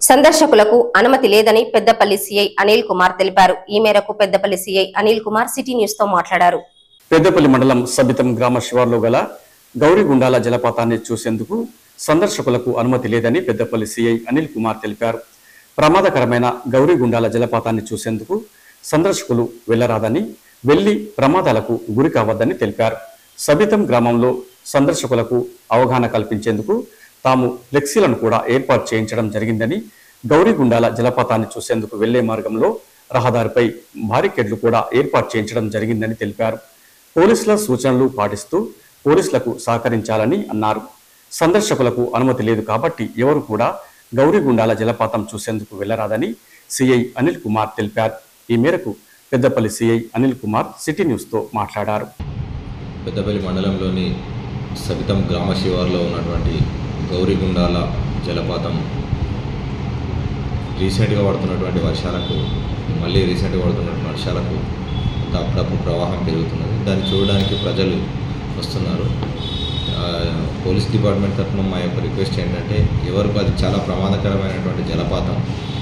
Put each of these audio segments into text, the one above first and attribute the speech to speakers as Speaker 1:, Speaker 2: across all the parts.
Speaker 1: సందర్శకులకు అనుమతి లేదని పెద్దపల్లి సీఐ అనిల్ కుమార్ తెలిపారు ఈ మేరకు Peddapalli CI Anil Kumar city news తో మాట్లాడారు
Speaker 2: పెద్దపల్లి మండలం సబితం గ్రామ శివార్లో గల గౌరీగుండాల జలపాతాన్ని చూసేందుకు సందర్శకులకు అనుమతి లేదని పెద్దపల్లి సిఐ అనిల్ కుమార్ తెలిపారు ప్రమాదకరమైన గౌరీగుండాల జలపాతాన్ని చూసేందుకు సందర్శకులు వెళ్లరాదని వెళ్లి ప్రమాదాలకు గురి కావద్దని తెలిపారు సబితం గ్రామంలో సందర్శకులకు అవగాహన కల్పించేందుకు తాము ఫ్లెక్సీలను కూడా ఏర్పాటు చేయించడం జరిగిందని గౌరీగుండాల జలపాతాన్ని చూసేందుకు వెళ్లే మార్గంలో రహదారిపై బారికేడ్లు కూడా ఏర్పాటు చేయించడం జరిగిందని తెలిపారు పోలీసుల సూచనలు పాటిస్తూ పోలీసులకు సహకరించాలని అన్నారు సందర్శకులకు అనుమతి లేదు కాబట్టి ఎవరు కూడా గౌరీగుండాల జలపాతం చూసేందుకు వెళ్లరాదని సిఐ అనిల్ కుమార్ తెలిపారు ఈ మేరకు పెద్దపల్లి సిఐ అనిల్ కుమార్ సిటీ న్యూస్తో మాట్లాడారు
Speaker 3: పెద్దపల్లి మండలంలోని సబితం గ్రామ శివారులో ఉన్నటువంటి గౌరీగుండాల జలపాతం రీసెంట్గా పడుతున్నటువంటి వర్షాలకు మళ్ళీ రీసెంట్గా పడుతున్నటువంటి వర్షాలకు కొంత అప్పుడప్పుడు ప్రవాహం పెరుగుతున్నది దాన్ని చూడడానికి ప్రజలు వస్తున్నారు ఆ, పోలీస్ డిపార్ట్మెంట్ తరఫున మా యొక్క రిక్వెస్ట్ ఏంటంటే ఎవరికి అది చాలా ప్రమాదకరమైనటువంటి జలపాతం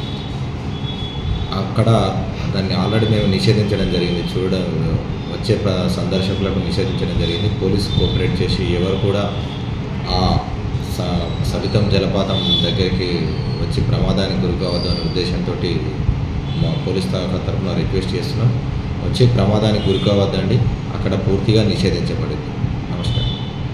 Speaker 3: అక్కడ దాన్ని ఆల్రెడీ మేము నిషేధించడం జరిగింది చూడ వచ్చే ప్ర సందర్శకులకు నిషేధించడం జరిగింది పోలీసు కోఆపరేట్ చేసి ఎవరు కూడా ఆ స- సవితం జలపాతం దగ్గరికి వచ్చి ప్రమాదానికి గురి కావద్దు అనే ఉద్దేశంతో మా పోలీస్ శాఖ తరఫున రిక్వెస్ట్ చేస్తున్నాం వచ్చి ప్రమాదానికి గురి కావద్దండి అక్కడ పూర్తిగా నిషేధించబడింది నమస్కారం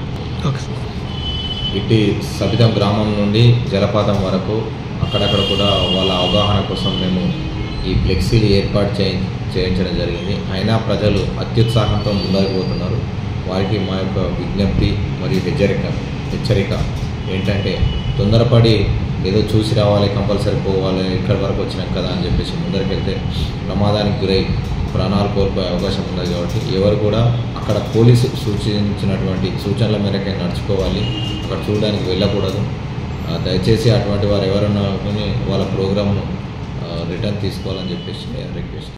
Speaker 3: ఇట్టి సబితం గ్రామం నుండి జలపాతం వరకు అక్కడక్కడ కూడా వాళ్ళ అవగాహన కోసం మేము ఈ ఫ్లెక్సీలు ఏర్పాటు చేయి చేయించడం జరిగింది అయినా ప్రజలు అత్యుత్సాహంతో ముందరకు పోతున్నారు వారికి మా యొక్క విజ్ఞప్తి మరియు హెచ్చరిక హెచ్చరిక ఏంటంటే తొందరపడి ఏదో చూసి రావాలి కంపల్సరీ పోవాలి ఇక్కడి వరకు వచ్చినాం కదా అని చెప్పేసి ముందరికి వెళ్తే ప్రమాదానికి గురై ప్రాణాలు కోల్పోయే అవకాశం ఉన్నది కాబట్టి ఎవరు కూడా అక్కడ పోలీసు సూచించినటువంటి సూచనల మేరకే నడుచుకోవాలి అక్కడ చూడడానికి వెళ్ళకూడదు ఆ, దయచేసి అటువంటి వారు ఎవరన్నా కానీ వాళ్ళ ప్రోగ్రామ్ను రిటర్న్ తీసుకోవాలని చెప్పేసి రిక్వెస్ట్